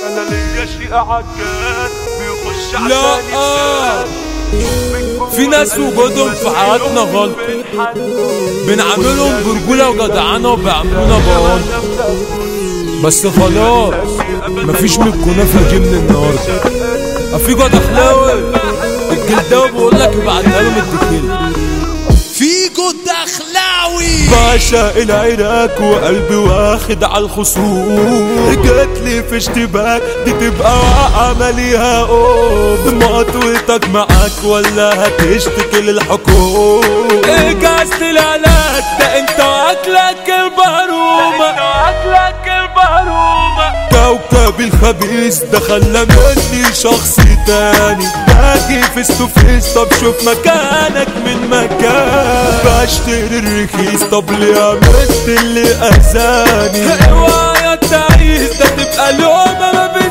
انا ليا شيء عجال بيخش عشان لا آه. في ناس وجودهم في حياتنا غلط بنعملهم برجولة وجدعنة وبيعملونا بقول بس خلاص مفيش من الكنافة جه من النهاردة في جود اخلاوي الجلداوي بيقول لك ابعتها لهم الدخيل فيجو الدخلاوي باشا العراك وقلبي واخد على الخصوم جات لي في اشتباك دي تبقى عمليها قوم مطوتك معاك ولا هتشتكي للحكومة اجازت العلاج ده انت اكلك البهرومة اكلك البهرومة كوكب الخبيث ده خلى مني شخص تاني باجي فيس تو فيس طب شوف مكانك من مكان بشتري الرخيص طب ليه عملت اللي اذاني اوعى تعيس ده تبقى لومة ما بين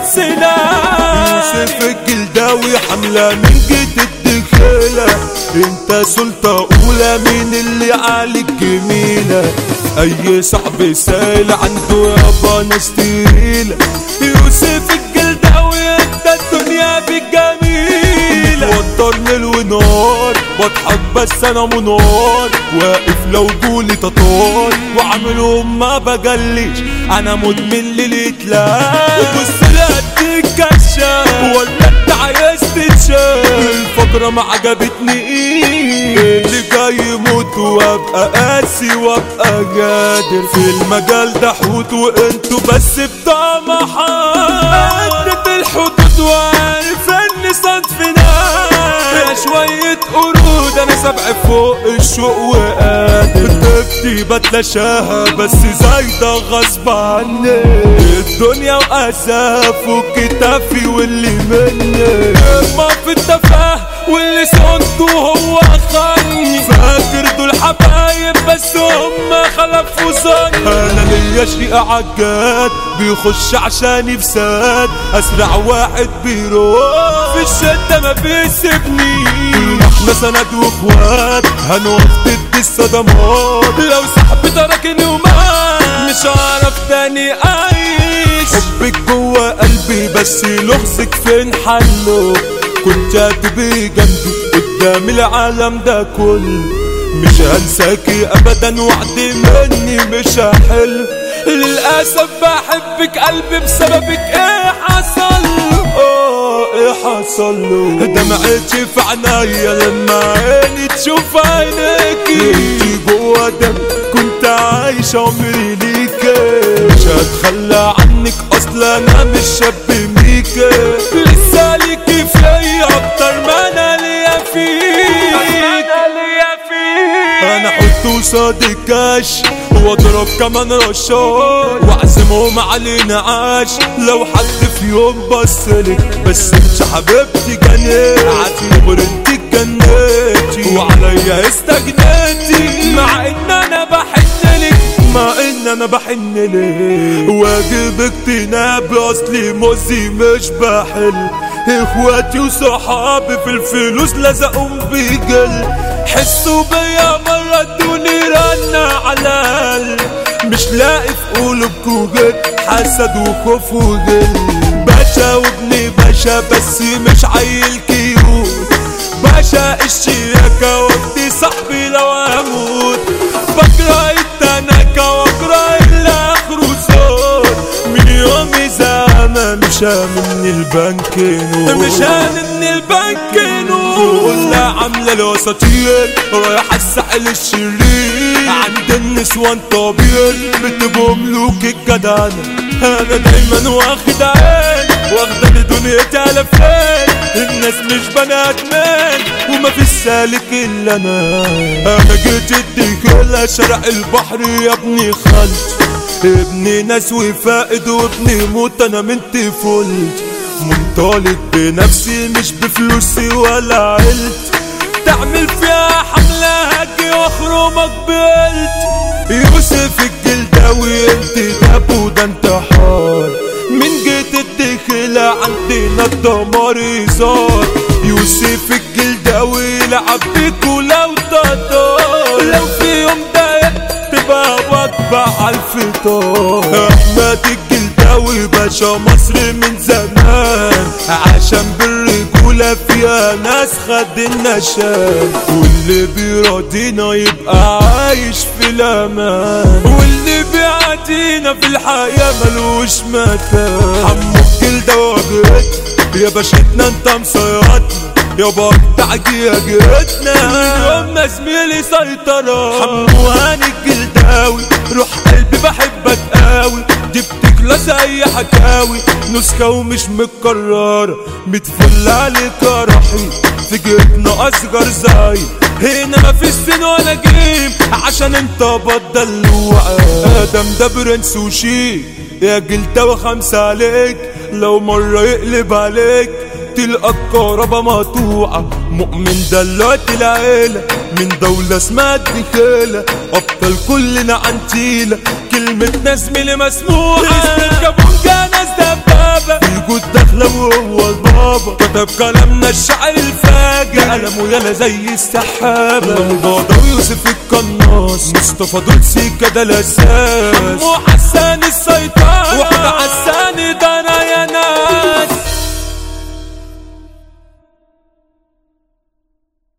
سنان يوسف الجلداوي حملة من جد الدخيلة انت سلطة اولى مين اللي عليك جميلة اي صاحب سائل عنده يابا ناس تقيلة يوسف الجلداوي انت الدنيا بالجميلة وتر ليل ونار بضحك بس انا منار واقف لو جولي تطار وعاملهم ما بجليش انا مدمن للاتلاف وبص لقد الكشاف ولا انت عايز تتشاف الفقرة ما عجبتني اللي جاي يموت وابقى قاسي وابقى قادر في المجال ده حوت وانتوا بس بتوع محال عدت الحدود وعارف ان صنفنا يا شوية قرود انا سبع فوق الشوق وقادر طيبتي بتلاشاها بس زايدة غصب عني الدنيا واساف وكتافي واللي مني ما في التفاه واللي صنته هو خاني فاكر دول حبايب بس هم خلفوا ظني انا ليا شيء عجاد بيخش عشان يفساد اسرع واحد بيروح في الشدة ما بيسيبني احنا سند واخوات هنوقف ضد الصدمات لو صاحبي تركني ومات مش هعرف تاني اعيش حبك جوه قلبي بس لغزك فين حله كنت هتبقي جنبي قدام العالم ده كله مش هنساكي ابدا وعدي مني مش هحل للاسف بحبك قلبي بسببك ايه حصل اه ايه حصل له دمعتي في عينيا لما عيني تشوف عينيكي انتي جوا دم كنت عايش عمري ليكي مش هتخلى عنك اصلا انا مش شاب ميكي لسه ليكي فيا اكتر ما انا ليا فيك انا احط قصاد الكاش واضرب كمان رشاش واعزمهم علينا عاش لو حد في يوم بصلك بس انت حبيبتي جنيت اعتبر انت جنيتي وعليا استجنيتي مع ان انا بحن لك مع ان انا بحن لك واجبك تناب اصلي موزي مش بحل اخواتي وصحابي في الفلوس لزقهم بجل حسوا بيا مرة ادوني رنة على مش لاقي في قلوبكوا غير حسد وخوف وغل باشا وابني باشا بس مش عيل كيوت باشا الشياكة وابني صاحبي لو اموت بكره التناكة واكره اللي اخره صوت من يومي زعمة مش من البنك نور مش من البنك نور ولا عاملة الوساطير رايح الساحل الشرير عند النسوان طبيعي بتبقوا ملوك الجدعنة انا دايما واخد عين واخدة لدنيتي على فين الناس مش بني ادمان وما في سالك الا انا انا جيت الدخيلة شرق البحر يا ابني خالتي ابني ناس وفائد وابني موت انا من طفولتي منطلق بنفسي مش بفلوسي ولا عيلتي تعمل فيها حملة هاجي واخرمك بقلت يوسف الجلداوي انت دابو ده انتحار من جيت الدخلة عندنا الدمار هزار يوسف الجلداوي لعب بيك ولو تطار لو في يوم ضايق تبقى وجبة على الفطار احمد الجلداوي باشا مصر من زمان عشان بالرجولة فيها ناس خد النشان واللي بيراضينا يبقى عايش في الامان واللي بيعادينا في الحياة ملوش مكان حمو الجلدة وجهتنا يا باشتنا انت مسيطنا يابا تعجي جيتنا يوم ما زميلي سيطرة حمو هاني الجلداوي روح قلبي بحبك قوي جبت كلاس اي حكاوي نسخة ومش متكررة متفل عليك يا رحيم في جيتنا اصغر زي هنا ما في سن ولا جيم عشان انت بدل ادم ده برنس وشيك يا جلدة خمسة عليك لو مرة يقلب عليك تلقى الكهربا مقطوعة مؤمن دلوقتي العيلة من دولة اسمها الدخيلة أبطال كلنا عنتيلة كلمة ناس ملي مسموعة اسم الكابونجا ناس دبابة في جود داخلة وهو البابا كتب كلامنا الشعر الفاجر قلمه يالا زي السحابة رمضان ويوسف القناص مصطفى دول سيكا ده الأساس حمو حسان السيطرة واحنا حسان ده